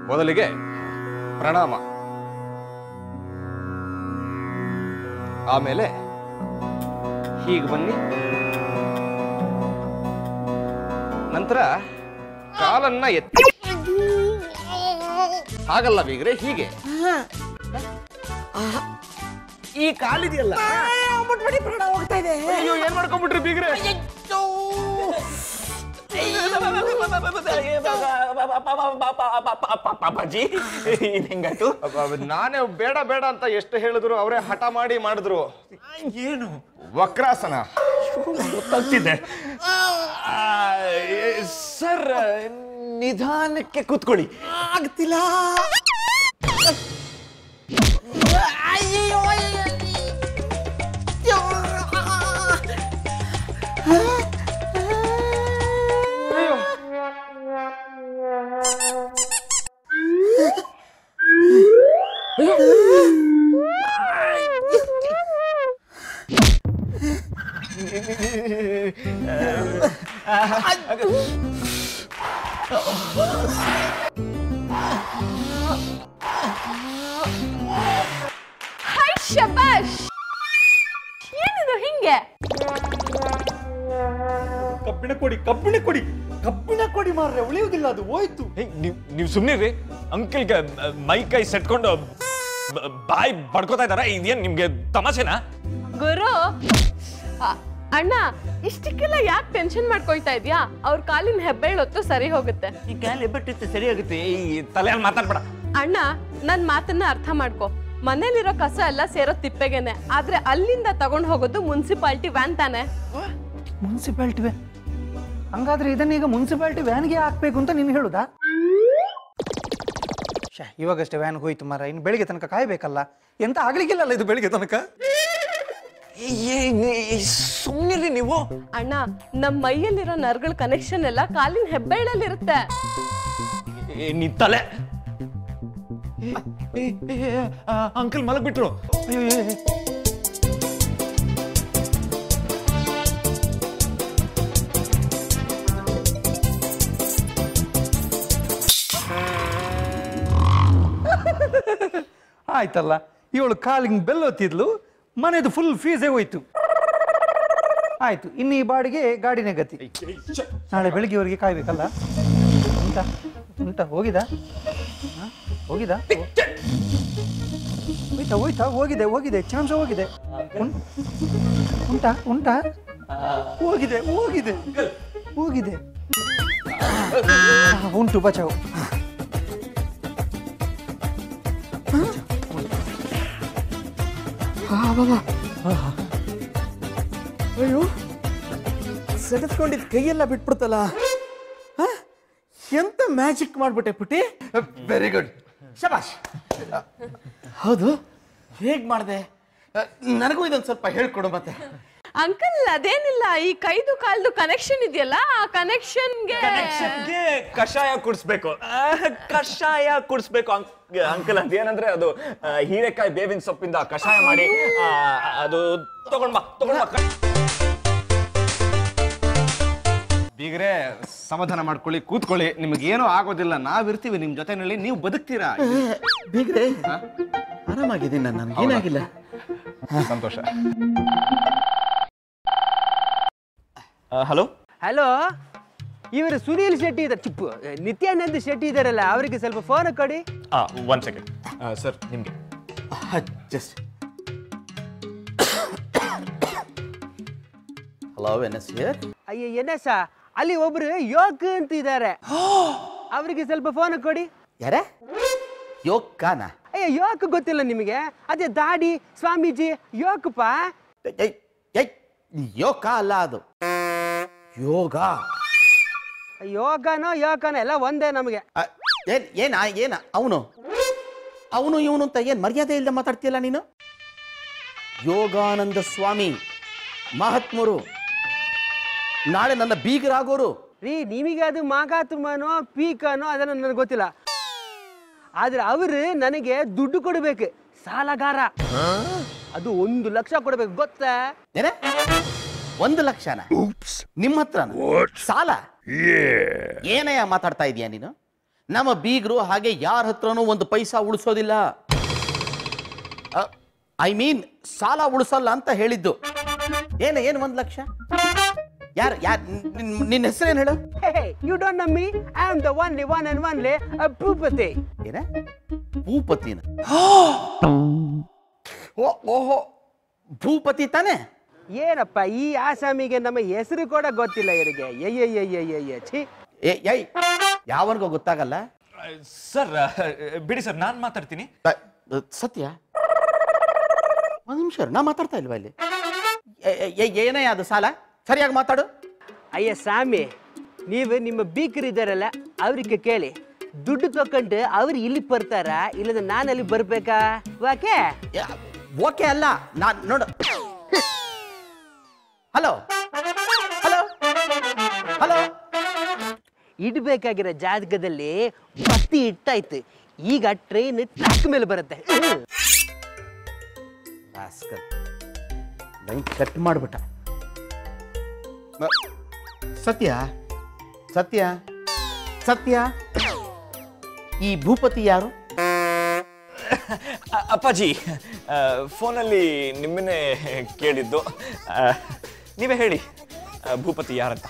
ಮೊದಲಿಗೆ ಪ್ರಣಾಮ ಆಮೇಲೆ ಹೀಗೆ ಬನ್ನಿ ನಂತರ ಕಾಲನ್ನ ಎತ್ತಿ ಹಾಗಲ್ಲ ಬೀಗ್ರೆ ಹೀಗೆ ಈ ಕಾಲಿದೆಯಲ್ಲ ಮುಟ್ಬಿಡಿ ಪ್ರಾಣ ಹೋಗ್ತಾ ಇದೆ ಅಯ್ಯೋ ಏನ್ ಮಾಡ್ಕೊಂಡ್ಬಿಟ್ರಿ ಬೀಗ್ರೆ ಪಾಪಾಜಿ ಇದು ಹೆಂಗಾಯ್ತು ಅಬ್ಬ, ಅಬ್ಬ, ನಾನೇ ಬೇಡ ಬೇಡ ಅಂತ ಎಷ್ಟು ಹೇಳಿದ್ರು ಅವರೇ ಹಠ ಮಾಡಿ ಮಾಡಿದ್ರು ಏನು ವಕ್ರಾಸನ ಗೊತ್ತಾಗ್ತಿದೆ ಸರ್ ನಿಧಾನಕ್ಕೆ ಕೂತ್ಕೊಳ್ಳಿ ಆಗ್ತಿಲ್ಲ ಅಯ್ಯೋ ಅಯ್ಯೋ ಹೈ ಶಬಾಷ್ ಏನಿದು ಹಿಂಗೆ ಕಬ್ಬಿಣ ಕೊಡಿ ಕಬ್ಬಿಣ ಕೊಡಿ ಕಬ್ಬಿಣ ಕೊಡಿ ಮಾರ್ರೆ ಉಳಿಯುವುದಿಲ್ಲ ಅದು ಹೋಯ್ತು ನೀವು ನೀವು ಸುಮ್ಮನೆ ಅಂಕಲ್ಗೆ ಮೈ ಕೈ ಸೆಟ್ಕೊಂಡು ಬ- ಬಾಯಿ ಬಡ್ಕೋತಾ ಇದಾರ ಇದೇನ್ ನಿಮ್ಗೆ ತಮಾಷೆನಾ ಗುರು ಅ, ಅಣ್ಣ ಇಷ್ಟಕ್ಕೆಲ್ಲ ಯಾಕೆ ಟೆನ್ಷನ್ ಮಾಡ್ಕೊಳ್ತಾ ಇದ್ಯಾ ಅವ್ರ ಕಾಲಿನ ಹೆಬ್ಬೆಳೊತ್ತು ಸರಿ ಹೋಗುತ್ತೆ ಈ ಕಾಲು ಬಿಟ್ಟಿತ್ತು ಸರಿ ಆಗುತ್ತೆ ಈ ತಲೆಯಲ್ಲಿ ಮಾತಾಡ್ಬೇಡ ಅಣ್ಣ ನನ್ ಮಾತನ್ನ ಅರ್ಥ ಮಾಡ್ಕೊ ಮನೇಲಿರೋ ಕಸ ಎಲ್ಲ ಸೇರೋ ತಿಪ್ಪೆಗೆನೆ ಆದ್ರೆ ಅಲ್ಲಿಂದ ತಗೊಂಡ್ ಹೋಗೋದು ಮುನ್ಸಿಪಾಲ್ಟಿ ವ್ಯಾನ್ ತಾನೆ ಮುನ್ಸಿಪಾಲ್ಟಿ ವ್ಯಾನ್ ಹಂಗಾದ್ರೆ ಇದನ್ನೀಗ ಮುನ್ಸಿಪಾಲ್ಟಿ ವ್ಯಾನ್ಗೆ ಹಾಕ್ಬೇಕು ಅಂತ ನೀನು ಹೇಳುದಾ ಶಾ ಇವಾಗಷ್ಟೇ ವ್ಯಾನ್ ಹೋಯ್ತು ಮರ ಇನ್ನು ಬೆಳಿಗ್ಗೆ ತನಕ ಕಾಯ್ಬೇಕಲ್ಲ ಎಂತ ಆಗ್ಲಿಕ್ಕಿಲ್ಲಲ್ಲ ಇದು ಬೆಳಿಗ್ಗೆ ತನಕ ಸುಮ್ಮನಿರಿ ನೀವು ಅಣ್ಣ ನಮ್ ಮೈಯಲ್ಲಿರೋ ನರ್ಗಳ ಕನೆಕ್ಷನ್ ಎಲ್ಲ ಕಾಲಿನ ಹೆಬ್ಬೆಳಲ್ಲಿರುತ್ತೆ ಏ, ನೀ ತಲೆ ಅಂಕಲ್ ಮಲಗ್ಬಿಟ್ರು ಅಯ್ಯೋ ಏ, ಏ. ಆಯ್ತಲ್ಲ ಇವಳು ಕಾಲಿಂಗ್ ಬೆಲ್ ಒತ್ತಿದ್ಲು ಮನೆದು ಫುಲ್ ಫೀಸೇ ಹೋಯ್ತು ಆಯ್ತು ಇನ್ನು ಈ ಬಾಡಿಗೆ ಗಾಡಿನೇ ಗತಿ ನಾಳೆ ಬೆಳಿಗ್ಗೆವರೆಗೆ ಕಾಯ್ಬೇಕಲ್ಲ ಉಂಟಾ ಉಂಟಾ ಹೋಗಿದ ಹೋಗಿದ ಹೋಯ್ತಾ ಹೋಯ್ತಾ ಹೋಗಿದೆ ಹೋಗಿದೆ ಚಾನ್ಸ್ ಹೋಗಿದೆ ಉಂ- ಉಂಟಾ ಉಂಟಾ ಹೋಗಿದೆ ಹೋಗಿದೆ ಹೋಗಿದೆ ಆ, ಉಂಟು ಬಚಾವು ಅಯ್ಯೋ ಸೆಡೆಸ್ಕೊಂಡಿದ್ ಕೈಯೆಲ್ಲ ಬಿಟ್ಬಿಡ್ತಲ್ಲ ಹ? ಎಂತ ಮ್ಯಾಜಿಕ್ ಮಾಡ್ಬಿಟ್ಟೆ ಪುಟಿ ವೆರಿ ಗುಡ್ ಶಬಾಷ್ ಹೌದು ಹೇಗ್ ಮಾಡಿದೆ ನನಗೂ ಇದೊಂದು ಸ್ವಲ್ಪ ಹೇಳ್ಕೊಡು ಮತ್ತೆ ಅಂಕಲ್ ಅದೇನಿಲ್ಲ ಈ ಕೈದು ಕಾಲ್ದು ಕನೆಕ್ಷನ್ ಇದೆಯಲ್ಲ ಆ ಕನೆಕ್ಷನ್ಗೆ ಕನೆಕ್ಷನ್ಗೆ ಕಷಾಯ ಕುಡಿಸ್ಬೇಕು ಆ, ಕಷಾಯ ಕುಡಿಸ್ಬೇಕು ಅಂಕಲ್ ಅಂತ ಏನಂದ್ರೆ ಅದು ಆ, ಹೀರೆಕಾಯಿ ಬೇವಿನ ಸೊಪ್ಪಿಂದ ಕಷಾಯ ಮಾಡಿ ಆ, ಅದು ತಗೊಂಡ್ ಬಾ ತಗೊಂಡ್ ಬಾ ಬೀಗ್ರೆ ಸಮಾಧಾನ ಮಾಡ್ಕೊಳ್ಳಿ ಕೂತ್ಕೊಳ್ಳಿ ನಿಮ್ಗೇನೂ ಆಗೋದಿಲ್ಲ ನಾವಿರ್ತೀವಿ ನಿಮ್ ಜೊತೆನಲ್ಲಿ ನೀವು ಬದುಕ್ತೀರಾ ಬೀಗ್ರೆ ಆರಾಮಾಗಿದ್ದೀನಿ ನಾನು ನನಗೆ ಏನಾಗಿಲ್ಲ ಸಂತೋಷ ಹಲೋ ಹಲೋ ಇವರು ಸುನೀಲ್ ಶೆಟ್ಟಿ ಇದ್ದಾರೆ ಚಿಪ್ಪು ನಿತ್ಯಾನಂದ್ ಶೆಟ್ಟಿ ಇದಾರಲ್ಲ ಅವರಿಗೆ ಸ್ವಲ್ಪ ಫೋನ್ ಕೊಡಿ ಒನ್ ಸೆಕೆಂಡ್ ಸರ್ ನಿಮ್ಗೆ just hello N S here ಅಯ್ಯ ಏನಸ ಅಲ್ಲಿ ಒಬ್ರು ಯೋಕ್ ಅಂತ ಇದ್ದಾರೆ ಅವರಿಗೆ ಸ್ವಲ್ಪ ಫೋನ್ ಕೊಡಿ ಯಾರೇ ಯೋಗಾನ ಅಯ್ಯ ಯೋಕ್ ಗೊತ್ತಿಲ್ಲ ನಿಮಗೆ ಅದೇ ದಾಡಿ ಸ್ವಾಮೀಜಿ ಯೋಕಪ್ಪ ಯೋಗ ಅಲ್ಲ ಅದು ಯೋಗ ಯೋಗನೋ ಯೋಗನೋ ಎಲ್ಲ ಒಂದೇ ನಮಗೆ ಅ, ಏನ್ ಏನ ಏನ ಅವನು ಅವನು ಇವನು ಅಂತ ಏನ್ ಮರ್ಯಾದೆ ಇಲ್ಲದೆ ಮಾತಾಡ್ತೀಯಲ್ಲ ನೀನು ಯೋಗಾನಂದ ಸ್ವಾಮಿ ಮಹಾತ್ಮರು ನಾಳೆ ನನ್ನ ಬೀಗರಾಗೋರು ರೀ ನಿಮಗೆ ಅದು ಮಾಗಾತುಮನೋ ಪೀಕನೋ ಅದನ್ನ ನನಗೆ ಗೊತ್ತಿಲ್ಲ ಆದ್ರೆ ಅವರು ನನಗೆ ದುಡ್ಡು ಕೊಡ್ಬೇಕು ಸಾಲಗಾರ ಅದು ಒಂದು ಲಕ್ಷ ಕೊಡ್ಬೇಕು ಗೊತ್ತಾ ಏನ ಒಂದು ಲಕ್ಷನ ನಿಮ್ಮ ಹತ್ರ ಸಾಲ ಏನಯ್ಯ ಮಾತಾಡ್ತಾ ಇದೀಯ ನೀನು ನಮ್ಮ ಬೀಗರು ಹಾಗೆ ಯಾರ ಹತ್ರನೂ ಒಂದು ಪೈಸಾ ಉಳಿಸೋದಿಲ್ಲ ಐ ಮೀನ್ ಸಾಲ ಉಳಿಸಲ್ಲ ಅಂತ ಹೇಳಿದ್ದು ಏನು ಏನು ಒಂದು ಲಕ್ಷ ಯಾರು ಯಾರು ನಿನ್ನ ಹೆಸರೇನು ಹೇಳು Hey, you don't know me? I am the only one and only a Bhupati. ಏನ ಭೂಪತಿನ ಓ ಓಹೋ ಭೂಪತಿ ತಾನೇ ಏನಪ್ಪ ಈ ಆಸಾಮಿಗೆ ನಮ್ಮ ಹೆಸರು ಕೂಡ ಗೊತ್ತಿಲ್ಲ ಇವರಿಗೆ ಅಯ್ಯಯ್ಯಯ್ಯಯ್ಯ ಛೀ ಏ ಏಯ್ ಯಾವನಿಗೂ ಗೊತ್ತಾಗಲ್ಲ ಸರ್ ಬಿಡಿ ಸರ್ ನಾನು ಮಾತಾಡ್ತೀನಿ ಅ, ಅ, ಸತ್ಯ ಒಂದು ನಿಮಿಷ ನಾ ಮಾತಾಡ್ತಾ ಇಲ್ವಾ ಇಲ್ಲಿ ಏ- ಏ- ಏ- ಏನೇ ಅದು ಸಾಲ ಸರಿಯಾಗಿ ಮಾತಾಡು ಅಯ್ಯ ಸ್ವಾಮಿ ನೀವು ನಿಮ್ಮ ಬೀಕರಿದ್ದಾರಲ್ಲ ಅವ್ರಿಗೆ ಕೇಳಿ ದುಡ್ಡು ತಕೊಂಡು ಅವ್ರು ಇಲ್ಲಿ ಬರ್ತಾರ ಇಲ್ಲದ ನಾನು ಅಲ್ಲಿ ಬರ್ಬೇಕಾ ವಾಕೆ ಓಕೆ ಅಲ್ಲ ನಾನು ನೋಡು ಹಲೋ ಹಲೋ ಹಲೋ ಇಡ್ಬೇಕಾಗಿರೋ ಜಾತಕದಲ್ಲಿ ಬತ್ತಿ ಇಟ್ಟಾಯ್ತು ಈಗ ಟ್ರೈನ್ ಟ್ರ್ಯಾಕ್ ಮೇಲೆ ಬರುತ್ತೆ ಲೈನ್ ಕಟ್ ಮಾಡಿಬಿಟ್ಟ ಸತ್ಯ ಸತ್ಯ ಸತ್ಯ ಈ ಭೂಪತಿ ಯಾರು ಅ- ಅಪ್ಪಾಜಿ ಆ, ಫೋನಲ್ಲಿ ನಿಮ್ಮನ್ನೇ ಕೇಳಿದ್ದು ಆ, ನೀವೇ ಹೇಳಿ ಆ, ಭೂಪತಿ ಯಾರಂತ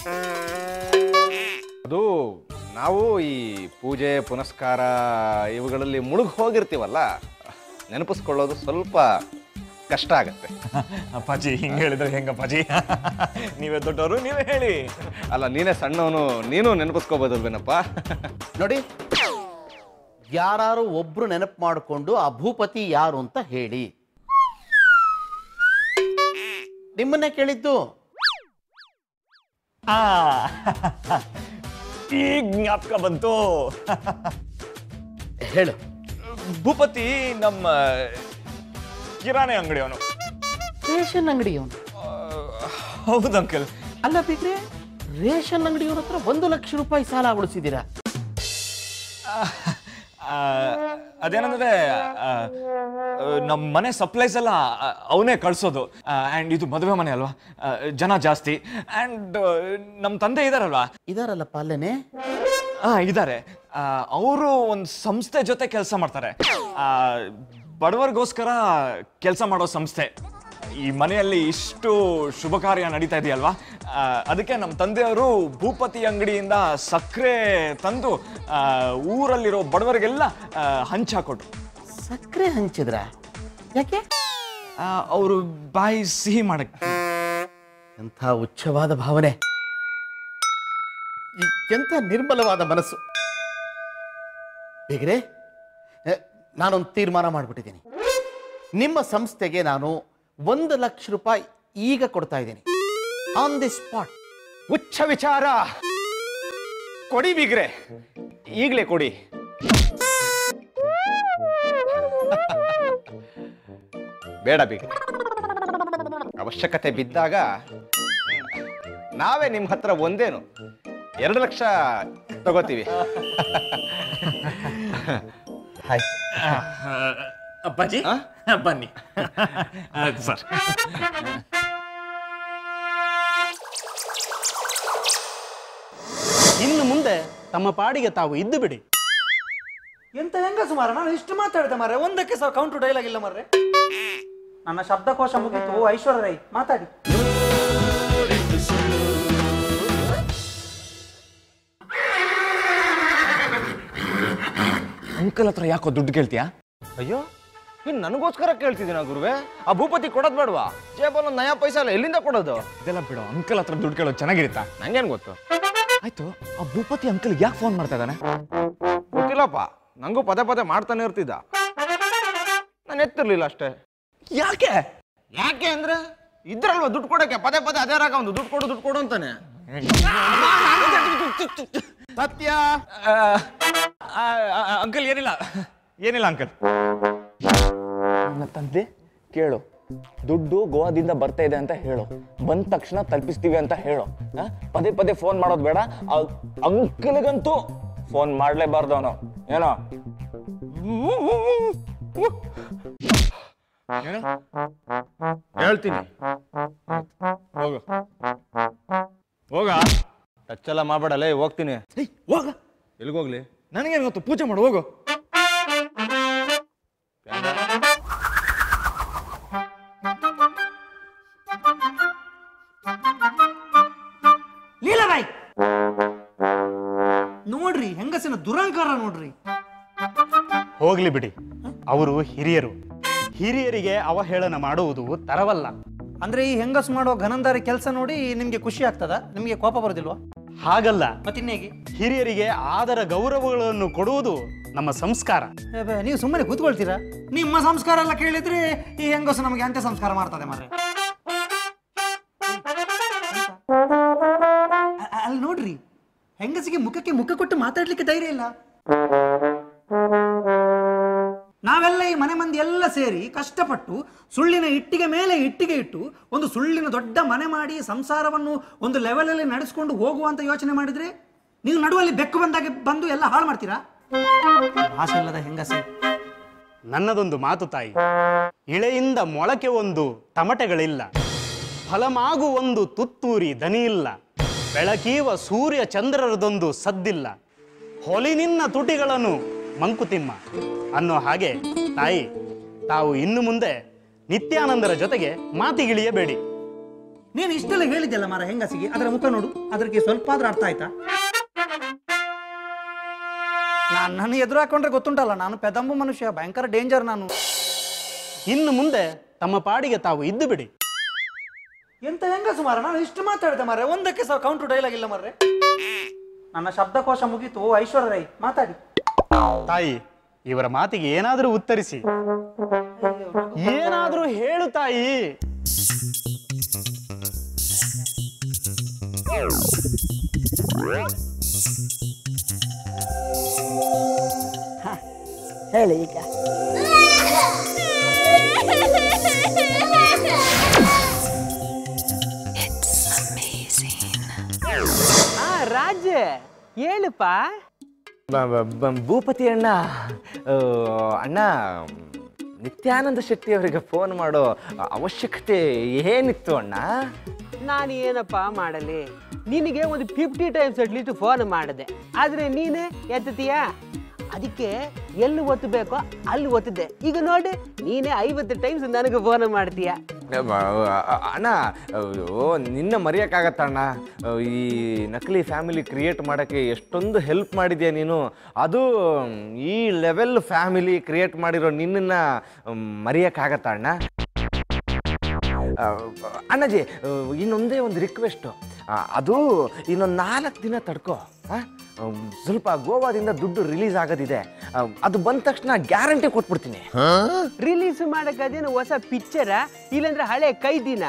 ಅದು ನಾವು ಈ ಪೂಜೆ ಪುನಸ್ಕಾರ ಇವುಗಳಲ್ಲಿ ಮುಳುಗಿ ಹೋಗಿರ್ತೀವಲ್ಲ ನೆನಪಿಸ್ಕೊಳ್ಳೋದು ಸ್ವಲ್ಪ ಕಷ್ಟ ಆಗತ್ತೆ ಅಪ್ಪಾಜಿ ಹಿಂಗೆ ಹೇಳಿದ್ರೆ ಹೆಂಗಪ್ಪಾಜಿ ನೀವೇ ದೊಡ್ಡವರು ನೀವೇ ಹೇಳಿ ಅಲ್ಲ ನೀನೇ ಸಣ್ಣವನು ನೀನು ನೆನಪಿಸ್ಕೋಬೋದಲ್ವೇನಪ್ಪ ನೋಡಿ ಯಾರು ಒಬ್ರು ನೆನಪು ಮಾಡಿಕೊಂಡು ಆ ಭೂಪತಿ ಯಾರು ಅಂತ ಹೇಳಿ ನಿಮ್ಮನ್ನೇ ಕೇಳಿದ್ದು ಆ ಈಗ ಜ್ಞಾಪಕ ಬಂತು ಹೇಳು ಭೂಪತಿ ನಮ್ಮ ಕಿರಾಣಿ ಅಂಗಡಿಯವನು ರೇಷನ್ ಅಂಗಡಿಯವನು ಹೌದು ಅಂಕಲ್ ಅಲ್ಲ ಬಿಗ್ರೆ ರೇಷನ್ ಅಂಗಡಿಯವ್ರ ಹತ್ರ ಒಂದು ಲಕ್ಷ ರೂಪಾಯಿ ಸಾಲ ಉಳಿಸಿದ್ದೀರಾ ಅದೇನಂದ್ರೆ ನಮ್ಮ ಮನೆ ಸಪ್ಲೈಸ್ ಎಲ್ಲ ಅವನೇ ಕಳ್ಸೋದು ಆ್ಯಂಡ್ ಇದು ಮದುವೆ ಮನೆ ಅಲ್ವಾ ಆ, ಜನ ಜಾಸ್ತಿ ಆ್ಯಂಡ್ ನಮ್ಮ ತಂದೆ ಇದಾರಲ್ವಾ ಇದಾರಲ್ಲಪ್ಪ ಅಲ್ಲೇನೆ ಹಾ ಇದ್ದಾರೆ ಅವರು ಒಂದು ಸಂಸ್ಥೆ ಜೊತೆ ಕೆಲಸ ಮಾಡ್ತಾರೆ ಆ, ಬಡವರಿಗೋಸ್ಕರ ಕೆಲಸ ಮಾಡೋ ಸಂಸ್ಥೆ ಈ ಮನೆಯಲ್ಲಿ ಇಷ್ಟು ಶುಭ ಕಾರ್ಯ ನಡೀತಾ ಇದೆಯಲ್ವಾ ಆ, ಅದಕ್ಕೆ ನಮ್ಮ ತಂದೆಯವರು ಭೂಪತಿ ಅಂಗಡಿಯಿಂದ ಸಕ್ಕರೆ ತಂದು ಆ, ಊರಲ್ಲಿರೋ ಬಡವರಿಗೆಲ್ಲ ಆ, ಹಂಚಾಕೊಟ್ರು ಸಕ್ಕರೆ ಹಂಚಿದ್ರ ಯಾಕೆ ಅವರು ಬಾಯಿ ಸಿಹಿ ಮಾಡಕ್ಕೆ ಎಂಥ ಉಚ್ಚವಾದ ಭಾವನೆ ಈ ಎಂಥ ನಿರ್ಮಲವಾದ ಮನಸ್ಸು ಬೇಗ್ರೆ ಎ, ನಾನೊಂದು ತೀರ್ಮಾನ ಮಾಡಿಬಿಟ್ಟಿದ್ದೀನಿ ನಿಮ್ಮ ಸಂಸ್ಥೆಗೆ ನಾನು ಒಂದು ಲಕ್ಷ ರೂಪಾಯಿ ಈಗ ಕೊಡ್ತಾ ಇದ್ದೀನಿ ಆನ್ ದಿ ಸ್ಪಾಟ್ ಹುಚ್ಚ ವಿಚಾರ ಕೊಡಿ ಬೀಗ್ರೆ ಈಗಲೇ ಕೊಡಿ ಬೇಡ ಬೀಗ್ರೆ ಅವಶ್ಯಕತೆ ಬಿದ್ದಾಗ ನಾವೇ ನಿಮ್ಮ ಹತ್ರ ಒಂದೇನು ಎರಡು ಲಕ್ಷ ತಗೋತೀವಿ ಆಯ್ತು ಅಪ್ಪಾಜಿ ಬನ್ನಿ ಸರ್ ಇನ್ನು ಮುಂದೆ ತಮ್ಮ ಪಾಡಿಗೆ ತಾವು ಇದ್ದು ಬಿಡಿ ಎಂತ ಹೆಂಗ ಸುಮಾರ ನಾನು ಇಷ್ಟು ಮಾತಾಡಿದೆ ಮಾರ್ರೆ ಒಂದಕ್ಕೆ ಸಹ ಕೌಂಟರ್ ಡೈಲಾಗ್ ಇಲ್ಲ ಮಾರ್ರೆ ನನ್ನ ಶಬ್ದಕೋಶ ಮುಗೀತು ಐಶ್ವರ್ಯ ರೈ ಮಾತಾಡಿ ಅಂಕಲ್ ಹತ್ರ ಯಾಕೋ ದುಡ್ಡು ಕೇಳ್ತೀಯಾ ಅಯ್ಯೋ ಇನ್ನು ನನಗೋಸ್ಕರ ಕೇಳ್ತಿದ್ದೀನ ಗುರುವೆ ಆ ಭೂಪತಿ ಕೊಡೋದು ಬೇಡವಾ ಜೇಬಲ್ ಒಂದು ನಯಾ ಪೈಸಾ ಇಲ್ಲ ಎಲ್ಲಿಂದ ಕೊಡೋದು ಇದೆಲ್ಲ ಬಿಡು ಅಂಕಲ್ ಹತ್ರ ದುಡ್ಡು ಕೇಳೋದು ಚೆನ್ನಾಗಿರುತ್ತಾ ನಂಗೇನು ಗೊತ್ತು ಆಯ್ತು ಆ ಭೂಪತಿ ಅಂಕಲ್ ಯಾಕೆ ಫೋನ್ ಮಾಡ್ತಾ ಇದ್ದಾನೆ ಗೊತ್ತಿಲ್ಲಪ್ಪ ನಂಗೂ ಪದೇ ಪದೇ ಮಾಡ್ತಾನೆ ಇರ್ತಿದ್ದ ನಾನು ಎತ್ತಿರ್ಲಿಲ್ಲ ಅಷ್ಟೇ ಯಾಕೆ ಯಾಕೆ ಅಂದ್ರೆ ಇದ್ರಲ್ವಾ ದುಡ್ಡು ಕೊಡಕ್ಕೆ ಪದೇ ಪದೇ ಅದೇ ರಾಗ ಒಂದು ದುಡ್ಡು ಕೊಡು ದುಡ್ಡು ಕೊಡು ಅಂತಾನೆ ಸತ್ಯ ಅಂಕಲ್ ಏನಿಲ್ಲ ಏನಿಲ್ಲ ಅಂಕಲ್ ನನ್ನ ತಂದೆ ಕೇಳು ದುಡ್ಡು ಗೋವಾದಿಂದ ಬರ್ತಾ ಇದೆ ಅಂತ ಹೇಳು ಬಂದ ತಕ್ಷಣ ತಲುಪಿಸ್ತೀವಿ ಅಂತ ಹೇಳು ಆ? ಪದೇ ಪದೇ ಫೋನ್ ಮಾಡೋದು ಬೇಡ ಅಂಕಲ್ಗಂತೂ ಫೋನ್ ಮಾಡ್ಲೇಬಾರ್ದು ಅವನು ಏನೋ ಏನು? ಹೇಳ್ತೀನಿ ಹೋಗು ಹೋಗ ಟಚ್ ಎಲ್ಲ ಮಾಡ್ಬೇಡಲೇ ಹೋಗ್ತೀನಿ ಹೋಗ ಎಲ್ಗೋಗ್ಲಿ ನನಗೇನು ಗೊತ್ತು ಪೂಜೆ ಮಾಡು ಹೋಗು ಲೀಲಾಬಾಯಿ ನೋಡ್ರಿ ಹೆಂಗಸಿನ ದುರಂಕಾರ ನೋಡ್ರಿ ಹೋಗ್ಲಿ ಬಿಡಿ ಅವರು ಹಿರಿಯರು ಹಿರಿಯರಿಗೆ ಅವಹೇಳನ ಮಾಡುವುದು ತರವಲ್ಲ ಅಂದ್ರೆ ಈ ಹೆಂಗಸ್ ಮಾಡೋ ಘನಂದಾರಿ ಕೆಲಸ ನೋಡಿ ನಿಮ್ಗೆ ಖುಷಿ ಆಗ್ತದ ನಿಮ್ಗೆ ಕೋಪ ಬರೋದಿಲ್ವಾ ಹಾಗಲ್ಲ ಮತ್ತಿನ್ನೇಗೆ ಹಿರಿಯರಿಗೆ ಆದರ ಗೌರವಗಳನ್ನು ಕೊಡುವುದು ನಮ್ಮ ಸಂಸ್ಕಾರ ಏ ಬೇ, ನೀವು ಸುಮ್ಮನೆ ಕೂತ್ಕೊಳ್ತೀರಾ ನಿಮ್ಮ ಸಂಸ್ಕಾರ ಎಲ್ಲ ಕೇಳಿದ್ರೆ ಈ ಹೆಂಗಸು ನಮಗೆ ಅಂತ್ಯ ಸಂಸ್ಕಾರ ಮಾಡ್ತದೆ ಮಾರ್ರೆ ಅ- ಅಲ್ಲಿ ನೋಡ್ರಿ ಹೆಂಗಸಿಗೆ ಮುಖಕ್ಕೆ ಮುಖ ಕೊಟ್ಟು ಮಾತಾಡ್ಲಿಕ್ಕೆ ಧೈರ್ಯ ಇಲ್ಲ ನಾವೆಲ್ಲ ಈ ಮನೆ ಮಂದಿ ಎಲ್ಲ ಸೇರಿ ಕಷ್ಟಪಟ್ಟು ಸುಳ್ಳಿನ ಇಟ್ಟಿಗೆ ಮೇಲೆ ಇಟ್ಟಿಗೆ ಇಟ್ಟು ಒಂದು ಸುಳ್ಳಿನ ದೊಡ್ಡ ಮನೆ ಮಾಡಿ ಸಂಸಾರವನ್ನು ಒಂದು ಲೆವೆಲಲ್ಲಿ ನಡೆಸ್ಕೊಂಡು ಹೋಗುವಂತ ಯೋಚನೆ ಮಾಡಿದ್ರೆ ನೀವು ನಡುವಲ್ಲಿ ಬೆಕ್ಕು ಬಂದಾಗ ಬಂದು ಎಲ್ಲ ಹಾಳು ಮಾಡ್ತೀರಾ ಭಾಷೆ ಇಲ್ಲದ ಹೆಂಗಸೆ ನನ್ನದೊಂದು ಮಾತು ತಾಯಿ ಇಳೆಯಿಂದ ಮೊಳಕೆ ಒಂದು ತಮಟೆಗಳಿಲ್ಲ ಫಲಮಾಗು ಒಂದು ತುತ್ತೂರಿ ದನಿಯಿಲ್ಲ ಬೆಳಕೀವ ಸೂರ್ಯ ಚಂದ್ರರದೊಂದು ಸದ್ದಿಲ್ಲ ಹೊಲಿನಿನ್ನ ತುಟಿಗಳನ್ನು ಮಂಕುತಿಮ್ಮ ಅನ್ನೋ ಹಾಗೆ ತಾಯಿ ತಾವು ಇನ್ನು ಮುಂದೆ ನಿತ್ಯಾನಂದರ ಜೊತೆಗೆ ಮಾತಿಗಿಳಿಯಬೇಡಿ ನೀನು ಇಷ್ಟೆಲ್ಲ ಹೇಳಿದ್ದೆಲ್ಲ ಮಾರ ಹೆಂಗಸಿಗೆ ಅದರ ಮುಖ ನೋಡು ಅದಕ್ಕೆ ಸ್ವಲ್ಪ ಆದ್ರೂ ಅರ್ಥ ಆಯ್ತಾ ನಾನು ನನ್ನ ಎದುರು ಹಾಕೊಂಡ್ರೆ ಗೊತ್ತುಂಟಲ್ಲ ನಾನು ಪೆದಂಬು ಮನುಷ್ಯ ಭಯಂಕರ ಡೇಂಜರ್ ನಾನು ಇನ್ನು ಮುಂದೆ ತಮ್ಮ ಪಾಡಿಗೆ ತಾವು ಇದ್ದು ಬಿಡಿ ಎಂತ ಹೆಂಗಸು ಮಾರ ನಾನು ಇಷ್ಟು ಮಾತಾಡಿದೆ ಮಾರ್ರೆ ಒಂದಕ್ಕೆ ಸಹ ಕೌಂಟರ್ ಡೈಲಾಗ್ ಇಲ್ಲ ಮಾರ್ರೆ ನನ್ನ ಶಬ್ದಕೋಶ ಮುಗೀತು ಐಶ್ವರ್ಯ ರೈ ಮಾತಾಡಿ ತಾಯಿ ಇವರ ಮಾತಿಗೆ ಏನಾದರೂ ಉತ್ತರಿಸಿ ಏನಾದರೂ ಹೇಳು ತಾಯಿ ಹೇಳಿ ಈಗ ಆ ರಾಜ ಹೇಳಪ್ಪ ಭೂಪತಿ ಅಣ್ಣ ಆ, ಅಣ್ಣ ನಿತ್ಯಾನಂದ ಶೆಟ್ಟಿ ಅವರಿಗೆ ಫೋನ್ ಮಾಡೋ ಅವಶ್ಯಕತೆ ಏನಿತ್ತು ಅಣ್ಣ ನಾನು ಏನಪ್ಪ ಮಾಡಲಿ ನಿನಗೆ ಒಂದು ಫಿಫ್ಟಿ ಟೈಮ್ಸ್ ಅಟ್ಲೀಸ್ಟ್ ಫೋನ್ ಮಾಡಿದೆ ಆದರೆ ನೀನು ಎತ್ತತೀಯಾ ಅದಕ್ಕೆ ಎಲ್ಲಿ ಒತ್ತಬೇಕೋ ಅಲ್ಲಿ ಒತ್ತಿದ್ದೆ ಈಗ ನೋಡಿ ನೀನೇ ಐವತ್ತು ಟೈಮ್ಸ್ ನನಗೆ ಫೋನ್ ಮಾಡ್ತೀಯ ಅಣ್ಣ ಅಯ್ಯೋ ನಿನ್ನ ಮರೆಯೋಕ್ಕಾಗತ್ತ ಅಣ್ಣ ಈ ನಕಲಿ ಫ್ಯಾಮಿಲಿ ಕ್ರಿಯೇಟ್ ಮಾಡೋಕ್ಕೆ ಎಷ್ಟೊಂದು ಹೆಲ್ಪ್ ಮಾಡಿದ್ಯಾ ನೀನು ಅದು ಈ ಲೆವೆಲ್ ಫ್ಯಾಮಿಲಿ ಕ್ರಿಯೇಟ್ ಮಾಡಿರೋ ನಿನ್ನನ್ನು ಮರೆಯೋಕ್ಕಾಗತ್ತ ಅಣ್ಣ ಆ, ಅಣ್ಣಜಿ ಆ, ಇನ್ನೊಂದೇ ಒಂದು ರಿಕ್ವೆಸ್ಟು ಅದು ಇನ್ನೊಂದು ನಾಲ್ಕು ದಿನ ತಡ್ಕೋ ಆ? ಆ, ಸ್ವಲ್ಪ ಗೋವಾದಿಂದ ದುಡ್ಡು ರಿಲೀಸ್ ಆಗೋದಿದೆ ಆ, ಅದು ಬಂದ ತಕ್ಷಣ ಗ್ಯಾರಂಟಿ ಕೊಟ್ಬಿಡ್ತೀನಿ ರಿಲೀಸ್ ಮಾಡಕ್ ಅದೇನು ಹೊಸ ಪಿಕ್ಚರ ಇಲ್ಲಂದ್ರೆ ಹಳೆ ಕೈದಿನ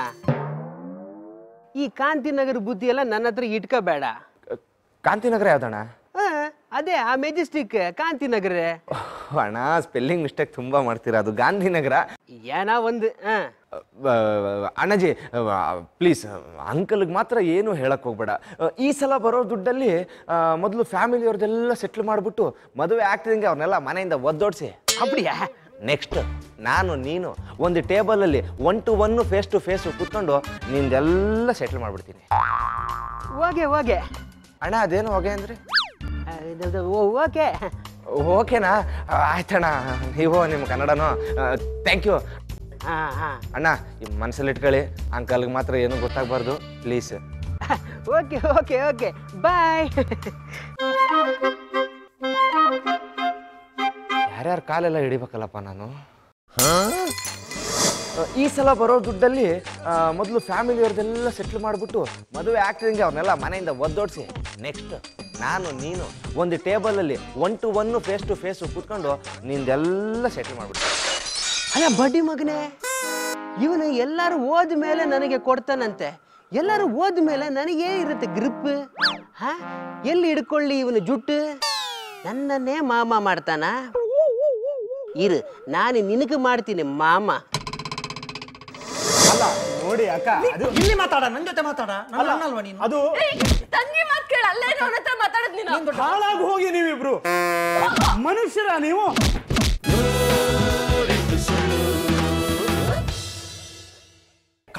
ಈ ಕಾಂತಿನಗರ ಬುದ್ಧಿ ಎಲ್ಲ ನನ್ನ ಹತ್ರ ಇಟ್ಕೋಬೇಡ ಕಾಂತಿನಗರ ಯಾವ್ದಣ್ಣ ಆ, ಅದೇ ಆ ಮೆಜೆಸ್ಟಿಕ್ ಕಾಂತಿನಗರ ಓಹ್, ಅಣ್ಣ ಸ್ಪೆಲ್ಲಿಂಗ್ ಮಿಸ್ಟೇಕ್ ತುಂಬ ಮಾಡ್ತೀರಾ ಅದು ಗಾಂಧಿನಗರ ಏನೋ ಒಂದು ಆ. ಆ, ಅಣ್ಣಜಿ ಪ್ಲೀಸ್ ಅಂಕಲ್ಗೆ ಮಾತ್ರ ಏನು ಹೇಳಕ್ ಹೋಗ್ಬೇಡ ಆ, ಈ ಸಲ ಬರೋ ದುಡ್ಡಲ್ಲಿ ಮೊದಲು ಫ್ಯಾಮಿಲಿಯವ್ರದ್ದೆಲ್ಲ ಸೆಟ್ಲ್ ಮಾಡಿಬಿಟ್ಟು ಮದುವೆ ಆಗ್ತಿದಂಗೆ ಅವ್ರನ್ನೆಲ್ಲ ಮನೆಯಿಂದ ಒದ್ದೋಡ್ಸಿ ಅಪ್ಪಡಿಯಾ ನೆಕ್ಸ್ಟ್ ನಾನು ನೀನು ಒಂದು ಟೇಬಲಲ್ಲಿ one to one face to face ಕೂತ್ಕೊಂಡು ನಿಂದೆಲ್ಲ ಸೆಟ್ಲ್ ಮಾಡ್ಬಿಡ್ತೀನಿ ಹೋಗೆ ಹೋಗೆ ಅಣ್ಣ ಅದೇನು ಹೋಗೆ ಅಂದರೆ ಆ, ಇದು- ಇದು, ಓ, ಓಕೆ ಓಕೆನಾ ಆ, ಆಯ್ತಣ್ಣ ನೀವು ನಿಮ್ಮ ಕನ್ನಡನೂ ಥ್ಯಾಂಕ್ ಯು ಹಾ ಹಾ ಅಣ್ಣ ಈ ಮನಸ್ಸಲ್ಲಿ ಇಟ್ಕೊಳ್ಳಿ ಅಂಕಲ್ಗೆ ಮಾತ್ರ ಏನು ಗೊತ್ತಾಗಬಾರ್ದು please okay okay okay bye ಯಾರ್ಯಾರ ಕಾಲೆಲ್ಲ ಹಿಡಿಬೇಕಲ್ಲಪ್ಪ ನಾನು ಆ, ಈ ಸಲ ಬರೋ ದುಡ್ಡಲ್ಲಿ ಮೊದಲು ಫ್ಯಾಮಿಲಿಯವ್ರದ್ದೆಲ್ಲ ಸೆಟ್ಲ್ ಮಾಡಿಬಿಟ್ಟು ಮದುವೆ ಆಗ್ತಿದಂಗೆ ಅವ್ರನ್ನೆಲ್ಲ ಮನೆಯಿಂದ ಒದ್ದೋಡ್ಸಿ ನೆಕ್ಸ್ಟ್ ನಾನು ನೀನು ಒಂದು ಟೇಬಲಲ್ಲಿ one to one face to face ಕೂತ್ಕೊಂಡು ನಿಂದೆಲ್ಲ ಸೆಟ್ಲ್ ಮಾಡಿಬಿಟ್ಟು ಅಲ್ಲ ಬಡ್ಡಿ ಮಗನೇ ಇವನು ಎಲ್ಲರೂ ಹೋದ ಮೇಲೆ ನನಗೆ ಕೊಡ್ತಾನಂತೆ ಎಲ್ಲರೂ ಹೋದ ಮೇಲೆ ನನಗೆ ಇರುತ್ತೆ ಗ್ರಿಪ್ ಹಾ ಎಲ್ಲಿ ಹಿಡ್ಕೊಳ್ಳಿ ಇವನು ಜುಟ್ಟು ನನ್ನನ್ನೇ ಮಾಮ ಮಾಡ್ತಾನ ಇರು ನಾನು ನಿನಗೆ ಮಾಡ್ತೀನಿ ಮಾಮ ಅಲ್ಲ ನೋಡಿ ಅಕ್ಕ ಅದು ಇಲ್ಲಿ ಮಾತಾಡ ನನ್ನ ಜೊತೆ ಮಾತಾಡ ನನ್ನ ಅಣ್ಣ ಅಲ್ವಾ ನೀನು ಅದು ತಂಗಿ ಮಾತ್ ಕೇಳ ಅಲ್ಲೇ ಅವನ ಹತ್ರ ಮಾತಾಡೋದ್ ನೀನು ಹಾಳಾಗಿ ಹೋಗಿ ನೀವಿಬ್ರು ಮನುಷ್ಯರ ನೀವು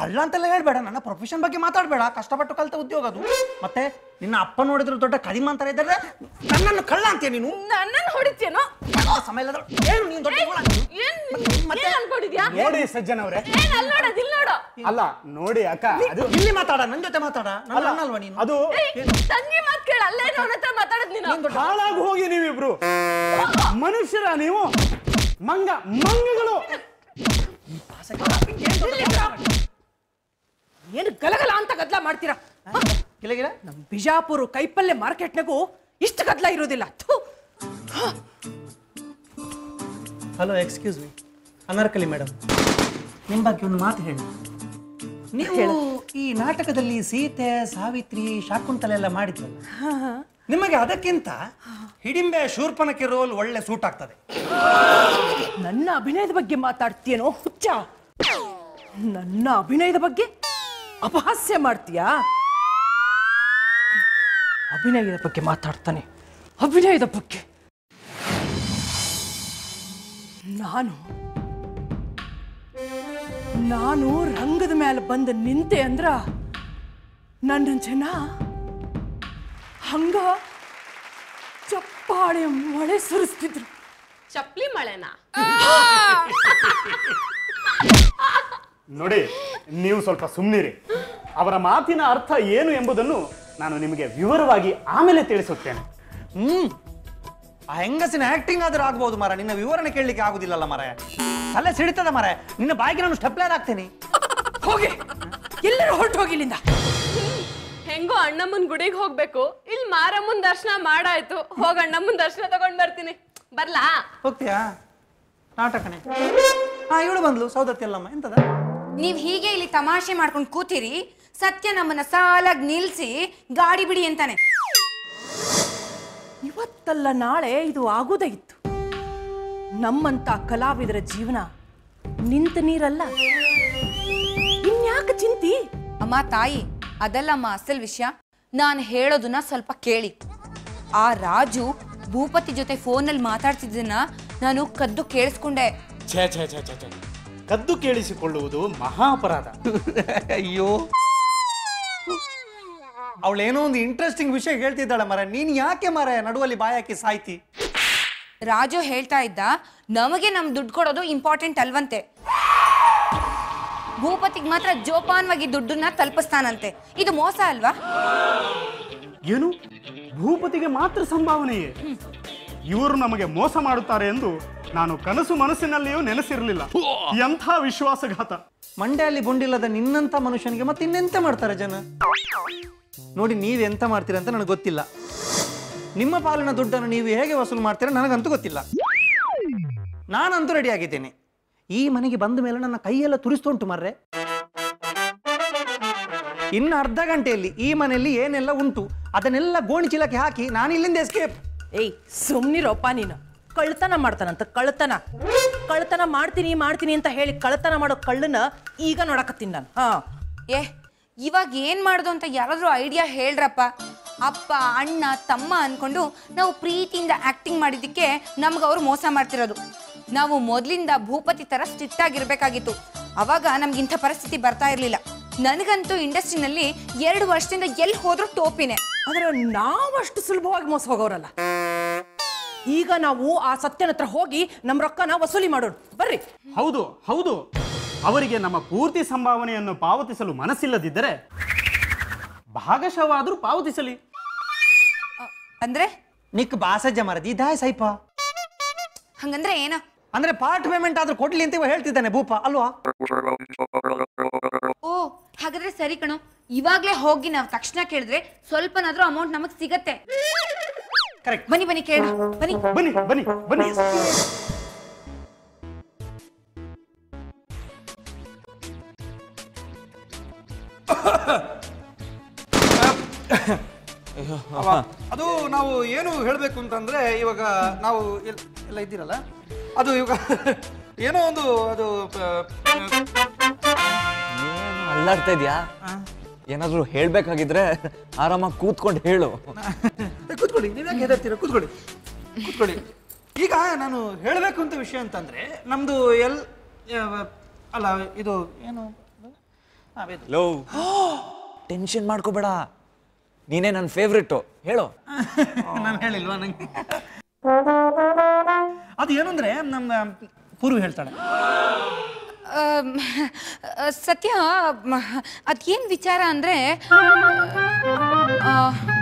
ಕಳ್ಳ ಅಂತೆಲ್ಲ ಹೇಳ್ಬೇಡ ನನ್ನ ಪ್ರೊಫೆಷನ್ ಬಗ್ಗೆ ಮಾತಾಡಬೇಡ ಕಷ್ಟಪಟ್ಟು ಕಲಿತ ಉದ್ಯೋಗ ಅದು ಮತ್ತೆ ನಿನ್ನ ಅಪ್ಪ ನೋಡಿದ್ರು ದೊಡ್ಡ ಕಡಿಮಂತರ ಇದ್ದಾರೆ ನನ್ನನ್ನು ಕಳ್ಳ ಅಂತೀಯ ನೀನು ನನ್ನನ್ನು ಹೊಡಿತೇನೋ ಯಾವ ಸಮಯ ಇಲ್ಲದ್ರು ಏನು ನೀನು ದೊಡ್ಡ ಗೋಳ ನೀನು? ಏನ್ ಏನ್ ಅನ್ಕೊಂಡಿದ್ಯಾ ನೋಡಿ ಸಜ್ಜನ್ ಅವರೇ ಏನ್ ಅಲ್ಲಿ ನೋಡೋದು ಇಲ್ಲಿ ನೋಡು ಅಲ್ಲ ನೋಡಿ ಅಕ್ಕ ಅದು ಇಲ್ಲಿ ಮಾತಾಡ ನನ್ನ ಜೊತೆ ಮಾತಾಡ ನನ್ನ ಅಣ್ಣ ಅಲ್ವಾ ನೀನು ಅದು ಏಯ್, ತಂಗಿ ಮಾತ್ ಕೇಳ ಅಲ್ಲೇ ಅವನ ಹತ್ರ ಮಾತಾಡೋದ್ ನೀನು ಹಾಳಾಗಿ ಹೋಗಿ ನೀವಿಬ್ರು ಮನುಷ್ಯರ ನೀವು ಮಂಗ ಮಂಗಗಳು ಏನು ಗಲಗಲ ಅಂತ ಗದ್ಲ ಮಾಡ್ತೀರಾ ಗಿಲ ಗಿಲ ನಮ್ ಬಿಜಾಪುರ ಕೈಪಲ್ಯ ಮಾರ್ಕೆಟ್ನಾಗೂ ಇಷ್ಟು ಗದ್ಲ ಇರೋದಿಲ್ಲ ಥು. Hello excuse me Anarkali madam ನಿಮ್ಮ ಬಗ್ಗೆ ಒಂದು ಮಾತು ಹೇಳಿ ನೀವು ಈ ನಾಟಕದಲ್ಲಿ ಸೀತೆ ಸಾವಿತ್ರಿ ಶಾಕುಂತಲೆ ಎಲ್ಲ ಮಾಡಿದ್ರಲ್ಲ ನಿಮಗೆ ಅದಕ್ಕಿಂತ ಹಿಡಿಂಬೆ ಶೂರ್ಪನಕ್ಕೆ ರೋಲ್ ಒಳ್ಳೆ ಸೂಟ್ ಆಗ್ತದೆ ನನ್ನ ಅಭಿನಯದ ಬಗ್ಗೆ ಮಾತಾಡ್ತೀಯನೋ ಹುಚ್ಚ ನನ್ನ ಅಭಿನಯದ ಬಗ್ಗೆ ಅಪಹಾಸ್ಯ ಮಾಡ್ತೀಯಾ ಅಭಿನಯದ ಬಗ್ಗೆ ಮಾತಾಡ್ತಾನೆ ಅಭಿನಯದ ಬಗ್ಗೆ ನಾನು ನಾನು ರಂಗದ ಮೇಲೆ ಬಂದು ನಿಂತೆ ಅಂದ್ರ ನನ್ನ ಜನ ಹಂಗ ಚಪ್ಪಾಳೆ ಮಳೆ ಸುರಿಸ್ತಿದ್ರು ಚಪ್ಲಿ ಮಳೆನಾ ನೋಡಿ ನೀವು ಸ್ವಲ್ಪ ಸುಮ್ಮನಿರಿ ಅವರ ಮಾತಿನ ಅರ್ಥ ಏನು ಎಂಬುದನ್ನು ನಾನು ನಿಮಗೆ ವಿವರವಾಗಿ ಆಮೇಲೆ ತಿಳಿಸುತ್ತೇನೆ ಹ್ಮ್ ಆ ಹೆಂಗಸಿನ ಆಕ್ಟಿಂಗ್ ಆದ್ರೂ ಆಗ್ಬೋದು ಮರ ನಿನ್ನ ವಿವರಣೆ ಕೇಳಲಿಕ್ಕೆ ಆಗುದಿಲ್ಲಲ್ಲ ಮರ ತಲೆ ಸಿಡಿತದ ಮರ ನಿನ್ನ ಬಾಯಿಗೆ ನಾನು ಸ್ಟೆಪ್ಲರ್ ಆಗ್ತೇನೆ ಹೋಗಿ ಎಲ್ಲರೂ ಹೊರಟು ಹೋಗಿ ಇಲ್ಲಿಂದ ಹೆಂಗೋ ಅಣ್ಣಮ್ಮನ್ ಗುಡಿಗೆ ಹೋಗ್ಬೇಕು ಇಲ್ಲಿ ಮಾರಮ್ಮನ್ ದರ್ಶನ ಮಾಡಾಯ್ತು ಹೋಗ ಅಣ್ಣಮ್ಮನ್ ದರ್ಶನ ತಗೊಂಡ್ ಬರ್ತೀನಿ ಬರ್ಲಾ ಹೋಗ್ತೀಯಾ ನಾಟಕನೇ ಹಾ ಇವಳು ಬಂದ್ಲು ಸೌದತ್ತಿ ಅಲ್ಲಮ್ಮ ಎಂತದ ನೀವ್ ಹೀಗೆ ಇಲ್ಲಿ ತಮಾಷೆ ಮಾಡ್ಕೊಂಡು ಕೂತಿರಿ ಸತ್ಯ ನಮ್ಮನ್ನ ಸಾಲಾಗಿ ನಿಲ್ಸಿ ಗಾಡಿ ಬಿಡಿ ಅಂತಾನೆ ಇವತ್ತಲ್ಲ ನಾಳೆ ಇದು ಆಗೋದೇ ಇತ್ತು ನಮ್ಮಂತ ಕಲಾವಿದರ ಜೀವನ ನಿಂತ ನೀರಲ್ಲ ಇನ್ಯಾಕೆ ಚಿಂತಿ ಅಮ್ಮ ತಾಯಿ ಅದಲ್ಲಮ್ಮ ಅಸಲ್ ವಿಷಯ ನಾನು ಹೇಳೋದನ್ನ ಸ್ವಲ್ಪ ಕೇಳಿ ಆ ರಾಜು ಭೂಪತಿ ಜೊತೆ ಫೋನಲ್ಲಿ ಮಾತಾಡ್ತಿದ್ದನ್ನ ನಾನು ಕದ್ದು ಕೇಳಿಸ್ಕೊಂಡೆ ಛೇ ಛೇ ಛೇ ಛೇ ಛೇ ಕದ್ದು ಕೇಳಿಸಿಕೊಳ್ಳುವುದು ಮಹಾ ಅಪರಾಧ ಅಯ್ಯೋ ಅವಳೇನೋ ಒಂದು ಇಂಟ್ರೆಸ್ಟಿಂಗ್ ವಿಷಯ ಹೇಳ್ತಿದ್ದಾಳೆ ಮರ ನೀನ್ ಯಾಕೆ ಮರ ನಡುವಲ್ಲಿ ಬಾಯಾಕಿ ಸಾಯ್ತಿ ರಾಜು ಹೇಳ್ತಾ ಇದ್ದ ನಮಗೆ ನಮ್ ದುಡ್ಡು ಕೊಡೋದು ಇಂಪಾರ್ಟೆಂಟ್ ಅಲ್ವಂತೆ ಭೂಪತಿಗೆ ಮಾತ್ರ ಜೋಪಾನವಾಗಿ ದುಡ್ಡನ್ನ ತಲುಪಿಸ್ತಾನಂತೆ ಇದು ಮೋಸ ಅಲ್ವಾ ಏನು ಭೂಪತಿಗೆ ಮಾತ್ರ ಸಂಭಾವನೆಯೇ ಇವರು ನಮಗೆ ಮೋಸ ಮಾಡುತ್ತಾರೆ ಎಂದು ನಾನು ಕನಸು ಮನಸ್ಸಿನಲ್ಲಿಯೂ ನೆನೆಸಿರಲಿಲ್ಲ ಎಂಥ ವಿಶ್ವಾಸಘಾತ ಮಂಡ್ಯಲ್ಲಿ ಬುಂಡಿಲ್ಲದ ನಿನ್ನಂತ ಮನುಷ್ಯನಿಗೆ ಮತ್ತೆ ಇನ್ನೆಂತ ಮಾಡ್ತಾರೆ ಜನ ನೋಡಿ ನೀವು ಎಂತ ಮಾಡ್ತೀರ ಅಂತ ನನಗೆ ಗೊತ್ತಿಲ್ಲ ನಿಮ್ಮ ಪಾಲಿನ ದುಡ್ಡನ್ನು ನೀವು ಹೇಗೆ ವಸೂಲು ಮಾಡ್ತೀರಾ ನನಗಂತೂ ಗೊತ್ತಿಲ್ಲ ನಾನಂತೂ ರೆಡಿ ಆಗಿದ್ದೇನೆ ಈ ಮನೆಗೆ ಬಂದ ಮೇಲೆ ನನ್ನ ಕೈಯೆಲ್ಲ ತುರಿಸ್ತುಂಟು ಮರ್ರೆ ಇನ್ನು ಅರ್ಧ ಗಂಟೆಯಲ್ಲಿ ಈ ಮನೆಯಲ್ಲಿ ಏನೆಲ್ಲ ಉಂಟು ಅದನ್ನೆಲ್ಲ ಗೋಣಿ ಚೀಲಕ್ಕೆ ಹಾಕಿ ನಾನು ಇಲ್ಲಿಂದ ಎಸ್ಕೇಪ್ ಏಯ್ ಸುಮ್ನಿರಪ್ಪ ನೀನು ಕಳ್ತನ ಮಾಡ್ತಾನಂತ ಕಳ್ತನ ಕಳ್ತನ ಮಾಡ್ತೀನಿ ಮಾಡ್ತೀನಿ ಅಂತ ಹೇಳಿ ಕಳ್ತನ ಮಾಡೋ ಕಳ್ಳನ ಈಗ ನೋಡಕತ್ತೀನಿ ನಾನು ಹಾ ಏ ಇವಾಗ ಏನ್ ಮಾಡೋದು ಅಂತ ಯಾರಾದ್ರೂ ಐಡಿಯಾ ಹೇಳ್ರಪ್ಪ ಅಪ್ಪ ಅಣ್ಣ ತಮ್ಮ ಅನ್ಕೊಂಡು ನಾವು ಪ್ರೀತಿಯಿಂದ ಆಕ್ಟಿಂಗ್ ಮಾಡಿದ್ದಕ್ಕೆ ನಮ್ಗೆ ಅವ್ರು ಮೋಸ ಮಾಡ್ತಿರೋದು ನಾವು ಮೊದಲಿಂದ ಭೂಪತಿ ತರ ಸ್ಟ್ರಿಕ್ಟ್ ಆಗಿರ್ಬೇಕಾಗಿತ್ತು ಅವಾಗ ನಮ್ಗೆ ಇಂಥ ಪರಿಸ್ಥಿತಿ ಬರ್ತಾ ಇರ್ಲಿಲ್ಲ ನನಗಂತೂ ಇಂಡಸ್ಟ್ರಿನಲ್ಲಿ ಎರಡು ವರ್ಷದಿಂದ ಎಲ್ಲಿ ಹೋದ್ರೂ ಟೋಪಿನೇ ಆದ್ರೆ ನಾವಷ್ಟು ಸುಲಭವಾಗಿ ಮೋಸ ಹೋಗೋರಲ್ಲ ಈಗ ನಾವು ಆ ಸತ್ಯನ ಹತ್ರ ಹೋಗಿ ನಮ್ಮ ರೊಕ್ಕನ ವಸೂಲಿ ಮಾಡೋಣ ಬರ್ರಿ ಹೌದು ಹೌದು ಅವರಿಗೆ ನಮ್ಮ ಪೂರ್ತಿ ಸಂಭಾವನೆಯನ್ನು ಪಾವತಿಸಲು ಮನಸ್ಸಿಲ್ಲದಿದ್ದರೆ ಭಾಗಶಃವಾದರೂ ಪಾವತಿಸಲಿ ಅಂದ್ರೆ ನಿಕ್ ಬಾಸಜ್ಜ ಮರದಿ ಇದಾಯ್ ಸೈಪ ಹಂಗಂದ್ರೆ ಏನ ಅಂದ್ರೆ ಪಾರ್ಟ್ ಪೇಮೆಂಟ್ ಆದ್ರೂ ಕೊಡ್ಲಿ ಅಂತ ಇವ ಹೇಳ್ತಿದ್ದಾನೆ ಭೂಪ ಅಲ್ವಾ ಓ ಹಾಗಾದ್ರೆ ಸರಿ ಕಣೋ ಇವಾಗ್ಲೇ ಹೋಗಿ ನಾವು ತಕ್ಷಣ ಕೇಳಿದ್ರೆ ಸ್ವಲ್ಪನಾದ್ರೂ ಅಮೌಂಟ್ ನಮಗ್ ಸಿಗತ್ತೆ ಕರೆಕ್ಟ್ ಬನ್ನಿ ಬನ್ನಿ ಕೇಳ ಬನ್ನಿ ಬನ್ನಿ ಬನ್ನಿ ಬನ್ನಿ ಅದು ನಾವು ಏನು ಹೇಳಬೇಕು ಅಂತಂದ್ರೆ ಇವಾಗ ನಾವು ಎಲ್- ಎಲ್ಲ ಇದ್ದೀರಲ್ಲ ಅದು ಇವಾಗ ಏನೋ ಒಂದು ಅದು ಅಲ್ಲಾಡ್ತಾ ಇದ್ಯಾ ಏನಾದ್ರೂ ಹೇಳ್ಬೇಕಾಗಿದ್ರೆ ಆರಾಮಾಗಿ ಕೂತ್ಕೊಂಡು ಹೇಳು ಏ, ಕೂತ್ಕೊಳ್ಳಿ ನೀವು ಯಾಕೆ ಹೆದರ್ತೀರ ಕೂತ್ಕೊಳ್ಳಿ ಕೂತ್ಕೊಳ್ಳಿ ಈಗ ನಾನು ಹೇಳಬೇಕು ಅಂತ ವಿಷಯ ಅಂತಂದ್ರೆ ನಮ್ದು ಎಲ್ ಯಾವ- ಅಲ್ಲ ಇದು ಏನು ಲೋ ಟೆನ್ಷನ್ ಮಾಡ್ಕೋಬೇಡ ನೀನೇ ನನ್ನ ಫೇವ್ರೆಟ್ಟು ಹೇಳು ನಾನು ಹೇಳಿಲ್ವಾ ನಂಗೆ ಅದು ಏನಂದ್ರೆ ನಮ್ಮ ಪೂರ್ವ ಹೇಳ್ತಾಳೆ ಆಮ್, ಸತ್ಯ ಮ- ಅದೇನ್ ವಿಚಾರ ಅಂದ್ರೆ ಆ,